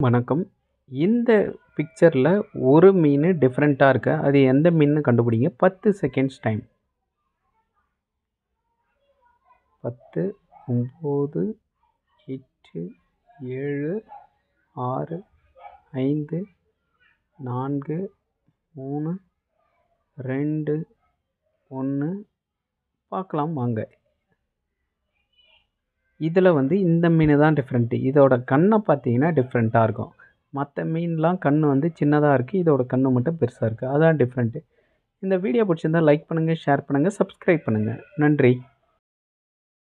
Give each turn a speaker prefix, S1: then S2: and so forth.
S1: வணக்கம் இந்த பிக்சரில் ஒரு மீன் டிஃப்ரெண்ட்டாக இருக்கு அது எந்த மீன்னு கண்டுபிடிங்க பத்து செகண்ட்ஸ் டைம் பத்து ஒம்பது எட்டு ஏழு ஆறு ஐந்து நான்கு மூணு ரெண்டு ஒன்று பார்க்கலாம் வாங்க இதில் வந்து இந்த மீன் தான் டிஃப்ரெண்ட்டு இதோட கண்ணை பார்த்தீங்கன்னா டிஃப்ரெண்ட்டாக இருக்கும் மற்ற மீன்லாம் கண் வந்து சின்னதாக இருக்குது இதோட கண் மட்டும் பெருசாக இருக்குது அதான் டிஃப்ரெண்ட்டு இந்த வீடியோ பிடிச்சிருந்தா லைக் பண்ணுங்கள் ஷேர் பண்ணுங்கள் சப்ஸ்கிரைப் பண்ணுங்கள் நன்றி